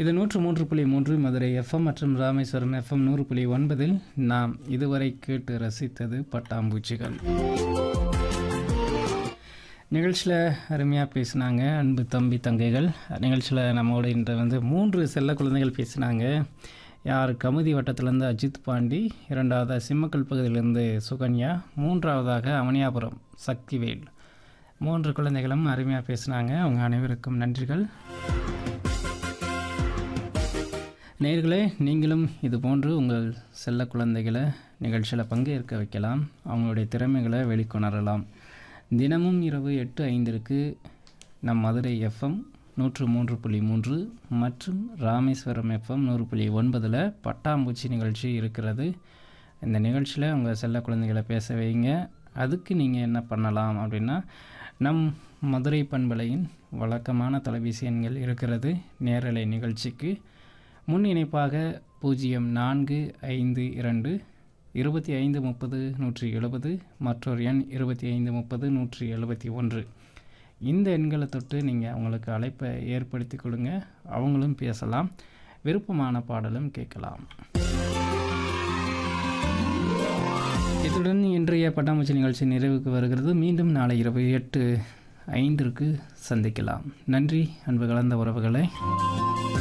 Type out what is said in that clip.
இது நூற்று மூன்று புள்ளி மூன்று மதுரை எஃப்எம் மற்றும் ராமேஸ்வரம் எஃப்எம் நூறு புள்ளி ஒன்பதில் நாம் இதுவரை கேட்டு ரசித்தது பட்டாம்பூச்சிகள் நிகழ்ச்சியில் அருமையாக பேசினாங்க அன்பு தம்பி தங்கைகள் நிகழ்ச்சியில் நம்மோட இன்று வந்து மூன்று செல்ல குழந்தைகள் பேசினாங்க யார் கமுதி வட்டத்திலேருந்து அஜித் பாண்டி இரண்டாவதாக சிம்மக்கல் பகுதியிலேருந்து சுகன்யா மூன்றாவதாக அவனியாபுரம் சக்திவேல் மூன்று குழந்தைகளும் அருமையாக பேசினாங்க அவங்க அனைவருக்கும் நன்றிகள் நேர்களே நீங்களும் இது போன்று உங்கள் செல்ல குழந்தைகளை நிகழ்ச்சியில் பங்கேற்க வைக்கலாம் அவங்களுடைய திறமைகளை வெளிக்கொணரலாம் தினமும் இரவு எட்டு ஐந்திற்கு நம் மதுரை எஃப்எம் நூற்று மூன்று புள்ளி மூன்று மற்றும் ராமேஸ்வரம் எஃப்எம் நூறு புள்ளி ஒன்பதில் பட்டாம்பூச்சி நிகழ்ச்சி இருக்கிறது இந்த நிகழ்ச்சியில் உங்கள் செல்ல குழந்தைகளை பேச வைங்க அதுக்கு நீங்கள் என்ன பண்ணலாம் அப்படின்னா நம் மதுரை பண்பலையின் வழக்கமான தொலைபேசி எண்கள் இருக்கிறது நேரலை நிகழ்ச்சிக்கு முன் இணைப்பாக பூஜ்ஜியம் நான்கு ஐந்து இரண்டு இருபத்தி ஐந்து முப்பது நூற்றி எழுபது மற்றொரு எண் இருபத்தி ஐந்து முப்பது நூற்றி எழுபத்தி ஒன்று இந்த எண்களை தொட்டு நீங்கள் அவங்களுக்கு அழைப்பை ஏற்படுத்தி கொடுங்க அவங்களும் பேசலாம் விருப்பமான பாடலும் கேட்கலாம் இத்துடன் இன்றைய பட்டாம்பூச்சி நிகழ்ச்சி நிறைவுக்கு வருகிறது மீண்டும் நாளை இரவு எட்டு ஐந்திற்கு சந்திக்கலாம் நன்றி அன்பு கலந்த உறவுகளை